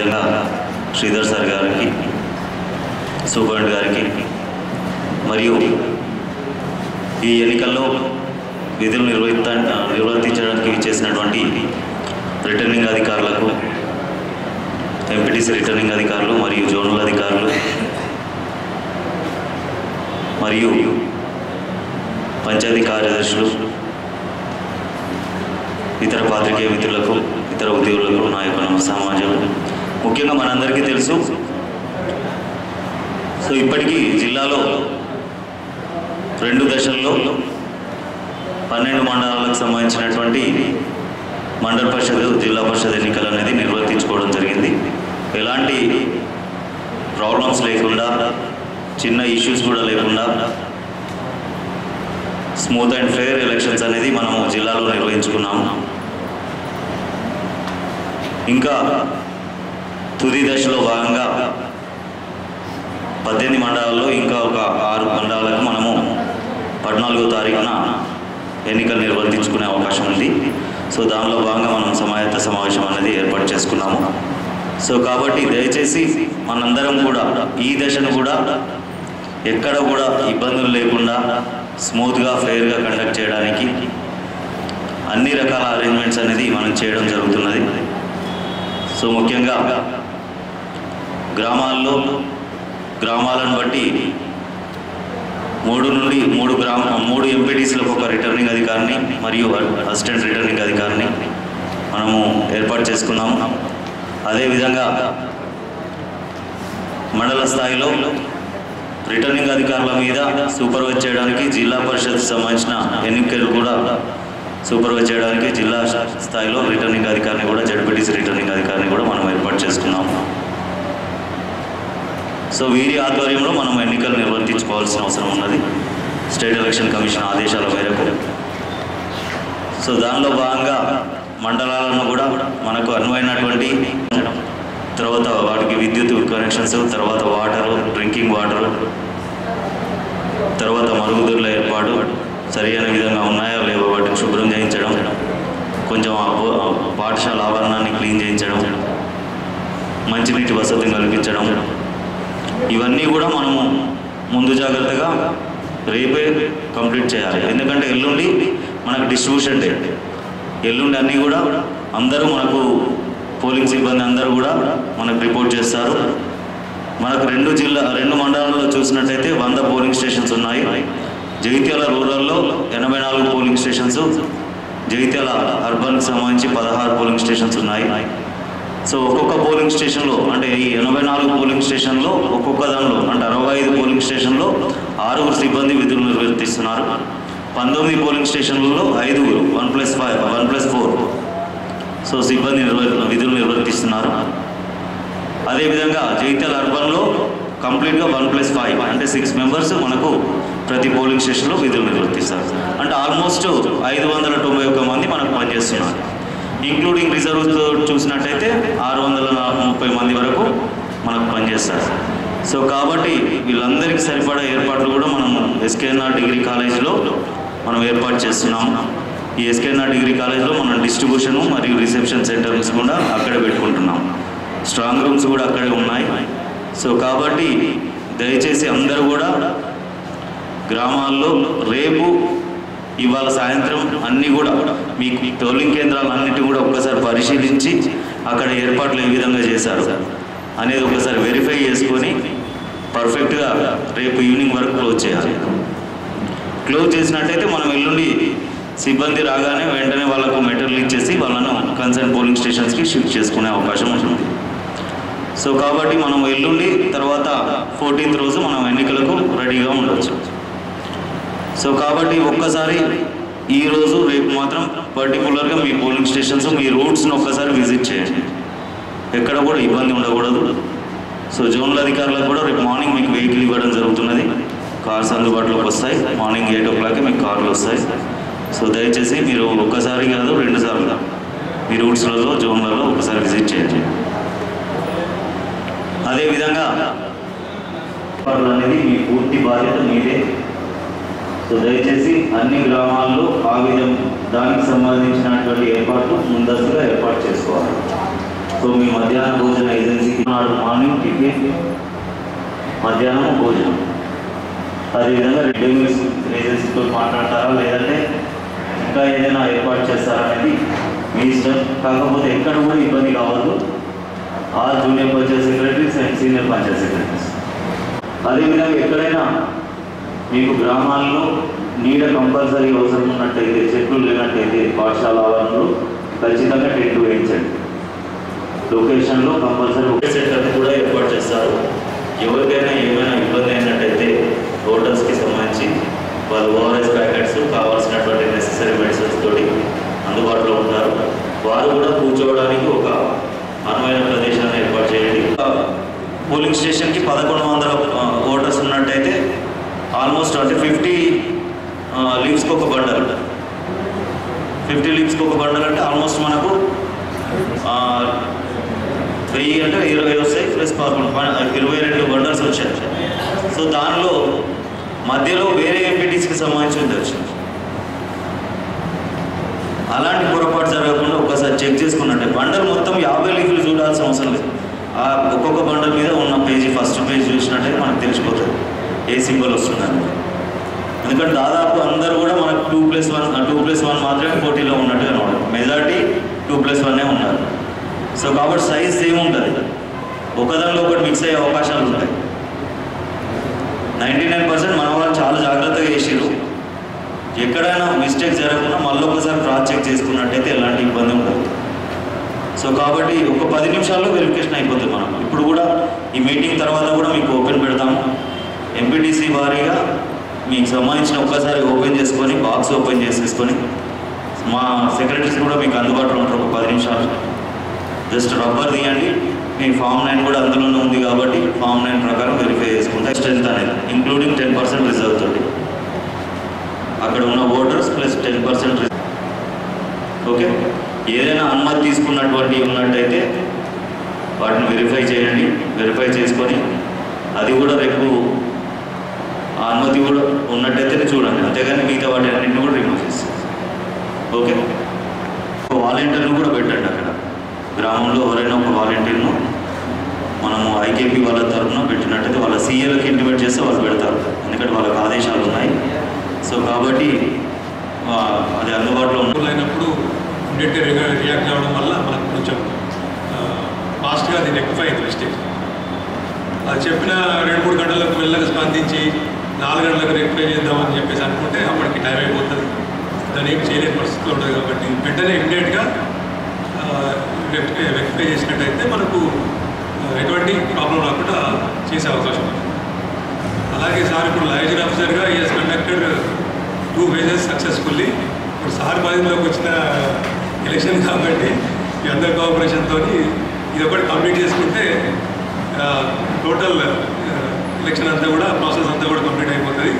అదేవిధంగా శ్రీధర్ సార్ గారికి సూపరింట్ గారికి మరియు ఈ ఎన్నికల్లో విధులు నిర్వహిత నిర్వర్తించడానికి ఇచ్చేసినటువంటి రిటర్నింగ్ అధికారులకు ఎంపీటీసీ రిటర్నింగ్ అధికారులు మరియు జోనల్ అధికారులు మరియు పంచాయతీ కార్యదర్శులు ఇతర పాత్రికేయ మిత్రులకు ఇతర ఉద్యోగులకు నా యొక్క నమ సమాజం ముఖ్యంగా మనందరికీ తెలుసు సో ఇప్పటికీ జిల్లాలో రెండు దశల్లో పన్నెండు మండలాలకు సంబంధించినటువంటి మండల పరిషత్ జిల్లా పరిషత్ ఎన్నికలు అనేది నిర్వర్తించుకోవడం జరిగింది ఎలాంటి ప్రాబ్లమ్స్ లేకుండా చిన్న ఇష్యూస్ కూడా లేకుండా స్మూత్ అండ్ ఫెయిర్ ఎలక్షన్స్ అనేది మనము జిల్లాలో నిర్వహించుకున్నాము ఇంకా తుది దశలో భాగంగా పద్దెనిమిది మండలాల్లో ఇంకా ఒక ఆరు మండలాలకు మనము పద్నాలుగో తారీఖున ఎన్నికలు నిర్వర్తించుకునే అవకాశం ఉంది సో దానిలో భాగంగా మనం సమాయత్త సమావేశం అనేది ఏర్పాటు చేసుకున్నాము సో కాబట్టి దయచేసి మనందరం కూడా ఈ దశను కూడా ఎక్కడ కూడా ఇబ్బందులు లేకుండా స్మూత్గా ఫెయిర్గా కండక్ట్ చేయడానికి అన్ని రకాల అరేంజ్మెంట్స్ అనేది మనం చేయడం జరుగుతున్నది సో ముఖ్యంగా గ్రామాల్లో గ్రామాలను బట్టి మూడు నుండి మూడు గ్రామ మూడు ఎంపీటీసీలకు ఒక రిటర్నింగ్ అధికారిని మరియు అసిస్టెంట్ రిటర్నింగ్ అధికారిని మనము ఏర్పాటు చేసుకున్నాము అదేవిధంగా మండల స్థాయిలో రిటర్నింగ్ అధికారుల మీద సూపర్వైజ్ చేయడానికి జిల్లా పరిషత్ సంబంధించిన ఎన్నికలు కూడా సూపర్వైజ్ చేయడానికి జిల్లా స్థాయిలో రిటర్నింగ్ అధికారిని కూడా జడ్పీటీసీ రిటర్నింగ్ అధికారిని కూడా మనం ఏర్పాటు చేసుకున్నాము సో వీరి ఆధ్వర్యంలో మనం ఎన్నికలు నిర్వర్తించుకోవాల్సిన అవసరం ఉన్నది స్టేట్ ఎలక్షన్ కమిషన్ ఆదేశాల మేరకు సో దానిలో భాగంగా మండలాలను కూడా మనకు అనువైనటువంటి తర్వాత వాటికి విద్యుత్ కనెక్షన్స్ తర్వాత వాటర్ డ్రింకింగ్ వాటర్ తర్వాత మరుగుదొడ్ల ఏర్పాటు సరైన విధంగా ఉన్నాయో లేవో వాటిని శుభ్రం చేయించడం కొంచెం ఆ పో- ఆ పాఠశాల ఆవరణాన్ని క్లీన్ చేయించడం మంచినీటి వసతిని కల్పించడం ఇవన్నీ కూడా మనము ముందు జాగ్రత్తగా రేపే కంప్లీట్ చేయాలి ఎందుకంటే ఎల్లుండి మనకు డిస్ట్రిబ్యూషన్ డే ఎల్లుండి అన్నీ కూడా అందరూ మనకు పోలింగ్ సిబ్బంది అందరూ కూడా మనకు రిపోర్ట్ చేస్తారు మనకు రెండు జిల్లా రెండు మండలాల్లో చూసినట్టయితే వంద పోలింగ్ స్టేషన్స్ ఉన్నాయి జగిత్యాల రూరల్లో ఎనభై నాలుగు పోలింగ్ స్టేషన్స్ జగిత్యాల అర్బన్కి సంబంధించి పదహారు పోలింగ్ స్టేషన్స్ ఉన్నాయి సో ఒక్కొక్క పోలింగ్ స్టేషన్లో అంటే ఈ ఎనభై నాలుగు పోలింగ్ స్టేషన్లో ఒక్కొక్క దానిలో అంటే అరవై ఐదు పోలింగ్ స్టేషన్లో ఆరుగురు సిబ్బంది విధులు నిర్వర్తిస్తున్నారు పంతొమ్మిది పోలింగ్ స్టేషన్లలో ఐదుగురు one plus five one plus four so సిబ్బంది నిర్వ విధులు నిర్వర్తిస్తున్నారు అదేవిధంగా జగిత్యాల అర్బన్లో కంప్లీట్గా వన్ ప్లస్ ఫైవ్ అంటే సిక్స్ మెంబర్స్ మనకు ప్రతి పోలింగ్ స్టేషన్లో విధులు నిర్వర్తిస్తారు అంటే ఆల్మోస్ట్ ఐదు వందల తొంభై ఒక్క మంది మనకు పనిచేస్తున్నారు ఇంక్లూడింగ్ రిజర్వ్ చూసినట్టయితే ఆరు వందల ముప్పై మంది వరకు మనకు పనిచేస్తారు సో కాబట్టి వీళ్ళందరికీ సరిపడా ఏర్పాట్లు కూడా మనం ఎస్కేఎన్ఆర్ డిగ్రీ కాలేజీలో మనం ఏర్పాటు చేస్తున్నాం ఈ ఎస్కేఎన్ఆర్ డిగ్రీ కాలేజ్లో మనం డిస్ట్రిబ్యూషన్ మరియు రిసెప్షన్ సెంటర్స్ కూడా అక్కడే పెట్టుకుంటున్నాం స్ట్రాంగ్ రూమ్స్ కూడా అక్కడే ఉన్నాయి సో కాబట్టి దయచేసి అందరూ కూడా గ్రామాల్లో రేపు ఇవాళ సాయంత్రం అన్నీ కూడా మీకు పోలింగ్ కేంద్రాలు అన్నిటి కూడా ఒక్కసారి పరిశీలించి అక్కడ ఏర్పాట్లు ఏ విధంగా చేశారు అనేది ఒకసారి వెరిఫై చేసుకొని పర్ఫెక్ట్గా రేపు ఈవినింగ్ వరకు క్లోజ్ చేయాలి క్లోజ్ చేసినట్టయితే మనం ఎల్లుండి సిబ్బంది రాగానే వెంటనే వాళ్ళకు మెటీరియల్ ఇచ్చేసి వాళ్ళను కన్సర్న్ పోలింగ్ స్టేషన్స్కి షిఫ్ట్ చేసుకునే అవకాశం ఉంటుంది సో కాబట్టి మనం ఎల్లుండి తర్వాత ఫోర్టీన్త్ రోజు మనం ఎన్నికలకు రెడీగా ఉండొచ్చు సో కాబట్టి ఒక్కసారి ఈ రోజు రేపు మాత్రం పర్టికులర్గా మీ పోలింగ్ స్టేషన్స్ మీ రూట్స్ని ఒక్కసారి విజిట్ చేయండి ఎక్కడ కూడా ఇబ్బంది ఉండకూడదు సో జోన్ల అధికారులకు కూడా రేపు మార్నింగ్ మీకు వెహికల్ ఇవ్వడం జరుగుతున్నది కార్స్ అందుబాటులోకి వస్తాయి మార్నింగ్ ఎయిట్ ఓ క్లాక్కి మీకు కార్లు వస్తాయి సో దయచేసి మీరు ఒక్కసారి కాదు రెండు సార్లు మీ రూట్స్లలో జోన్లలో ఒకసారి విజిట్ చేయండి అదేవిధంగా ఏర్పాట్లు అనేది మీ పూర్తి బాధ్యత మీదే సో దయచేసి అన్ని గ్రామాల్లో ఆ విధం దానికి సంబంధించినటువంటి ఏర్పాట్లు ముందస్తుగా ఏర్పాటు చేసుకోవాలి సో మీ మధ్యాహ్న భోజన ఏజెన్సీకి నాడు మార్నింగ్ టిఫిన్ మధ్యాహ్నం భోజనం అదేవిధంగా రెండు మీల్స్ ఏజెన్సీతో మాట్లాడతారా లేదంటే ఇంకా ఏదైనా ఏర్పాటు చేస్తారా అనేది మీ ఇష్టం కాకపోతే ఎక్కడ కూడా ఇబ్బంది కావద్దు ఆ junior panchayat secretaries and senior panchayat secretaries అదేవిధంగా ఎక్కడైనా మీకు గ్రామాల్లో నీడ కంపల్సరీ అవసరం ఉన్నట్టయితే చెట్లు లేనట్టయితే పాఠశాల ఆవరణలో ఖచ్చితంగా టెంట్ వేయించండి లొకేషన్లో కంపల్సరీ ఒకే సెంటర్ కూడా ఏర్పాటు చేస్తారు ఎవరికైనా ఏమైనా ఇబ్బంది అయినట్టయితే హోటల్స్కి సంబంధించి వాళ్ళు ఓఆర్ఎస్ ప్యాకెట్స్ కావాల్సినటువంటి నెసెసరీ మెడిసిన్స్ తోటి అందుబాటులో ఉంటారు వారు కూడా కూర్చోవడానికి ఒక అనువైన ప్రదేశాన్ని ఏర్పాటు చేయండి పోలింగ్ స్టేషన్కి పదకొండు వందల ఓటర్స్ ఉన్నట్టయితే ఆల్మోస్ట్ అంటే ఫిఫ్టీ లీవ్స్కి ఒక బండల్ ఫిఫ్టీ లీవ్స్కి ఒక బండల్ అంటే ఆల్మోస్ట్ మనకు ఆ, వెయ్యి అంటే ఇరవై వస్తాయి ప్లస్ పదకొండు ప- ఇరవై రెండు బండల్స్ వచ్చాయి సో దానిలో మధ్యలో వేరే ఎంపీటీస్కి సంబంధించి ఉంది వచ్చింది అలాంటి పొరపాటు జరగకుండా ఒకసారి చెక్ చేసుకున్నట్టే బండల్ మొత్తం యాభై లీఫ్లు చూడాల్సిన అవసరం లేదు ఆ ఒక్కొక్క బండల్ మీద ఉన్న పేజీ ఫస్ట్ పేజ్ చూసినట్టయితే మనకు తెలిసిపోతుంది ఏ సింబల్ వస్తుందని ఎందుకంటే దాదాపు అందరూ కూడా మనకు two plus one two plus one మాత్రమే పోటీలో ఉన్నట్టుగా ఉన్నారు మెజారిటీ టూ ప్లస్ వన్నే ఉన్నారు సో కాబట్టి సైజ్ సేమ్ ఉంటుంది ఒకదానిలో ఒకటి మిక్స్ అయ్యే అవకాశాలు ఉంటాయి నైంటీ నైన్ పర్సెంట్ మన వాళ్ళు చాలా జాగ్రత్తగా చేసిరు ఎక్కడైనా మిస్టేక్ జరగకుండా మళ్ళీ ఒకసారి క్రాస్ చెక్ చేసుకున్నట్టయితే ఎలాంటి ఇబ్బంది ఉండదు సో కాబట్టి ఒక పది నిమిషాల్లో వెరిఫికేషన్ అయిపోతుంది మనం ఇప్పుడు కూడా ఈ మీటింగ్ తర్వాత కూడా మీకు ఓపెన్ పెడతాము ఎంపీటీసీ వారీగా మీకు సంబంధించిన ఒక్కసారి ఓపెన్ చేసుకొని బాక్స్ ఓపెన్ చేసేసుకొని మా సెక్రటరీస్ కూడా మీకు అందుబాటులో ఉంటారు ఒక పది నిమిషాలు జస్ట్ రబ్బర్ తీయండి మీ ఫామ్ నైన్ కూడా అందులోనే ఉంది కాబట్టి ఫామ్ నైన్ ప్రకారం వెరిఫై చేసుకుంటే స్ట్రెంత్ అనేది ఇంక్లూడింగ్ టెన్ పర్సెంట్ రిజర్వ్ తోటి అక్కడ ఉన్న voters plus ten percent okay ఏదైనా అనుమతి తీసుకున్నటువంటి ఉన్నట్టయితే వాటిని వెరిఫై చేయండి వెరిఫై చేసుకొని అది కూడా రేపు ఆ అనుమతి కూడా ఉన్నట్టయితేనే చూడండి అంతేగాని మిగతా వాటి అన్నింటిని కూడా రిమూవ్ చేస్తాం ఓకే ఒక వాలంటీర్ను కూడా పెట్టండి అక్కడ గ్రామంలో ఎవరైనా ఒక వాలంటీర్ను మనము ఐకేపీ వాళ్ళ తరఫున పెట్టినట్టయితే వాళ్ళ సీఏలకు ఇంటిమేట్ చేస్తే వాళ్ళు పెడతారు ఎందుకంటే వాళ్ళకి ఆదేశాలు ఉన్నాయి సో కాబట్టి ఆ, అది అందుబాటులో ఉన్న అప్రూవల్ అయినప్పుడు ఇమ్మీడియట్గా రియాక్ట్ అవ్వడం వల్ల మనకు కొంచెం ఫాస్ట్గా అది రెక్టిఫై అయింది మిస్టేక్ అది చెప్పిన రెండు మూడు గంటలకు మెల్లగా స్పందించి నాలుగు గంటలకు రెక్టిఫై చేద్దామని చెప్పేసి అనుకుంటే అప్పటికి టైం అయిపోతుంది దాన్ని ఏం చేయలేని పరిస్థితిలో ఉంటుంది కాబట్టి వెంటనే ఇమ్మీడియట్గా రెక్టిఫై రెక్టిఫై చేసినట్టయితే మనకు ఆ, ఎటువంటి ప్రాబ్లం రాకుండా చేసే అవకాశం ఉంది అలాగే సార్ ఇప్పుడు లైజన్ ఆఫీసర్గా is conducted two phases successfully ఇప్పుడు సార్ పరిధిలోకి వచ్చిన ఎలక్షన్ కాబట్టి ఈ అందరి కోఆపరేషన్తో ఇది ఒకటి కంప్లీట్ చేసుకుంటే టోటల్ ఎలక్షన్ అంతా కూడా ప్రాసెస్ అంతా కూడా కంప్లీట్ అయిపోతుంది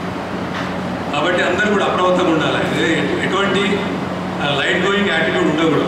కాబట్టి అందరూ కూడా అప్రమత్తంగా ఉండాలి ఇది ఎటు- ఎటువంటి లైట్ గోయింగ్ యాటిట్యూడ్ ఉండకూడదు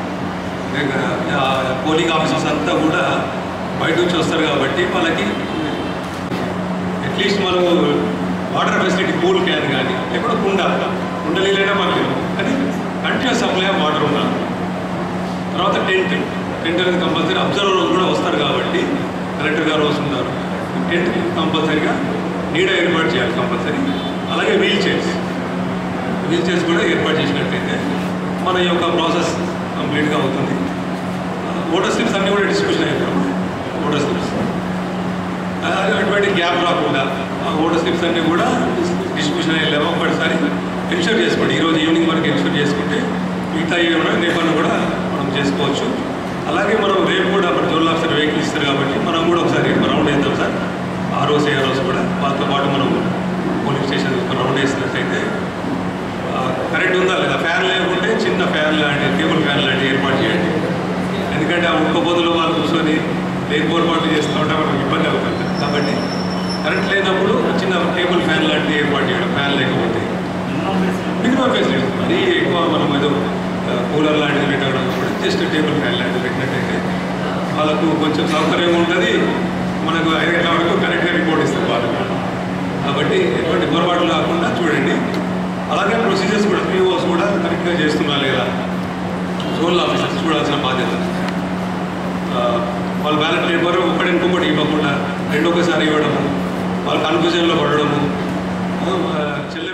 పోలింగ్ ఆఫీసర్స్ అంతా కూడా బయట నుంచి వస్తారు కాబట్టి వాళ్ళకి అట్లీస్ట్ మనము వాటర్ ఫెసిలిటీ కూల్ క్యాన్ కానీ లేకపోతే కుండ కుండ నీళ్ళైనా పర్లేదు కానీ కంటిన్యూస్ సప్లై ఆఫ్ వాటర్ ఉండాలి తర్వాత టెంట్ టెంట్ అనేది కంపల్సరీ అబ్జర్వర్ కూడా వస్తారు కాబట్టి కలెక్టర్ గారు వస్తున్నారు టెంట్ కంపల్సరీగా నీడ ఏర్పాటు చేయాలి కంపల్సరీ అలాగే వీల్ చైర్స్ వీల్ చైర్స్ కూడా ఏర్పాటు చేసినట్టయితే మన యొక్క ప్రాసెస్ కంప్లీట్గా అవుతుంది ఓటర్ స్లిప్స్ అన్నీ కూడా డిస్ట్రిబ్యూషన్ అయిపోయాం ఓటర్ స్లిప్స్ అలాగే అటువంటి గ్యాప్ రాకుండా ఆ ఓటర్ స్లిప్స్ అన్నీ కూడా డిస్ట్రిబ్యూషన్ అయ్యేలాగా ఒకసారి ఎన్షూర్ చేసుకోండి ఈరోజు ఈవినింగ్ వరకు ఎన్షూర్ చేసుకుంటే మిగతా ఏమైనా రేపన్న కూడా మనం చేసుకోవచ్చు అలాగే మనం రేపు కూడా మన జోన్ ఆఫీసర్ వెహికల్ ఇస్తారు కాబట్టి మనం కూడా ఒకసారి రౌండ్ వేద్దాం సార్ ఆ రోజు ఏ రోజు కూడా వాళ్ళతో పాటు మనం పోలీస్ స్టేషన్ ఒక రౌండ్ వేసినట్టయితే ఆ, కరెంట్ ఉందా లేదా ఫ్యాన్ లేకుంటే చిన్న ఫ్యాన్ లాంటి టేబుల్ ఫ్యాన్ లాంటివి ఏర్పాటు చేయండి ఎందుకంటే ఆ ఒక్క పొద్దులో వాళ్ళు కూర్చొని లేని పొరపాట్లు చేస్తూ ఉంటే మనకు ఇబ్బంది అవుతుంది కాబట్టి కరెంట్ లేనప్పుడు చిన్న టేబుల్ ఫ్యాన్ లాంటివి ఏర్పాటు చేయడం ఫ్యాన్ లేకపోతే మినిమం ఫెసిలిటీ మరీ ఎక్కువ మనం ఏదో కూలర్ లాంటిది పెట్టడం కూడా జస్ట్ టేబుల్ ఫ్యాన్ లాంటిది పెట్టినట్టయితే వాళ్ళకు కొంచెం సౌకర్యం ఉంటుంది మనకు ఐదు గంటల వరకు కరెక్ట్గా రిపోర్ట్ ఇస్తారు వాళ్ళు కాబట్టి ఎటువంటి పొరపాట్లు కాకుండా చూడండి అలాగే ప్రొసీజర్స్ కూడా పిఓస్ కూడా కరెక్ట్గా చేస్తున్నా లేదా జోన్ ఆఫీసర్స్ చూడాల్సిన బాధ్యత టెంట్ ఒకసారి ఇవ్వడము వాళ్ళు కన్ఫ్యూజన్లో పడడము ఆ, చెల్ల